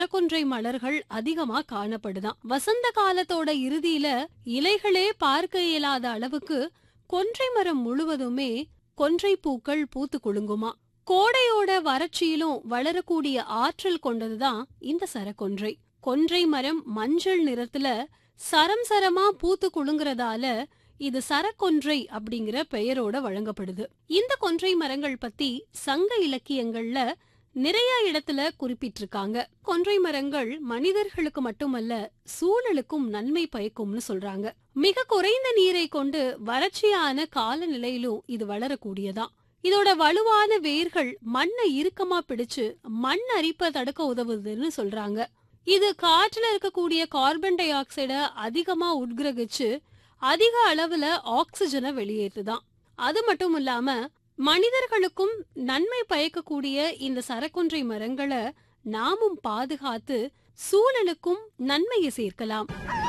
மரக்கொன்றை மலர்கள் அதிகமா காணப்படுதாம் வசந்த காலத்தோட இறுதியில இலைகளே பார்க்க இயலாத அளவுக்கு கொன்றை மரம் முழுவதுமே கொன்றை பூக்கள் பூத்து குலுங்குமா கோடையோட வறட்சியிலும் வளரக்கூடிய ஆற்றல் கொண்டதுதான் இந்த சரக்கொன்றை கொன்றை மரம் மஞ்சள் நிறத்துல சரம் சரமா பூத்து குலுங்குறதால இது சரக்கொன்றை அப்படிங்கிற பெயரோட வழங்கப்படுது இந்த கொன்றை மரங்கள் பத்தி சங்க இலக்கியங்கள்ல நிறைய இடத்துல குறிப்பிட்டிருக்காங்க கொன்றை மரங்கள் மனிதர்களுக்கு மட்டுமல்ல சூழலுக்கும் நன்மை பயக்கும்னு சொல்றாங்க மிக குறைந்த நீரை கொண்டு வறட்சியான காலநிலையிலும் இது வளரக்கூடியதான் இதோட வலுவான வேர்கள் மண்ணை இறுக்கமா பிடிச்சு மண் அரிப்ப தடுக்க உதவுதுன்னு சொல்றாங்க இது காற்றுல இருக்கக்கூடிய கார்பன் டை ஆக்சைட அதிகமா உட்கிரகிச்சு அதிக அளவுல ஆக்சிஜனை வெளியேற்றுதான் அது மட்டும் இல்லாம மனிதர்களுக்கும் நன்மை பயக்கக்கூடிய இந்த சரக்கொன்றை மரங்களை நாமும் பாதுகாத்து சூழலுக்கும் நன்மையை சேர்க்கலாம்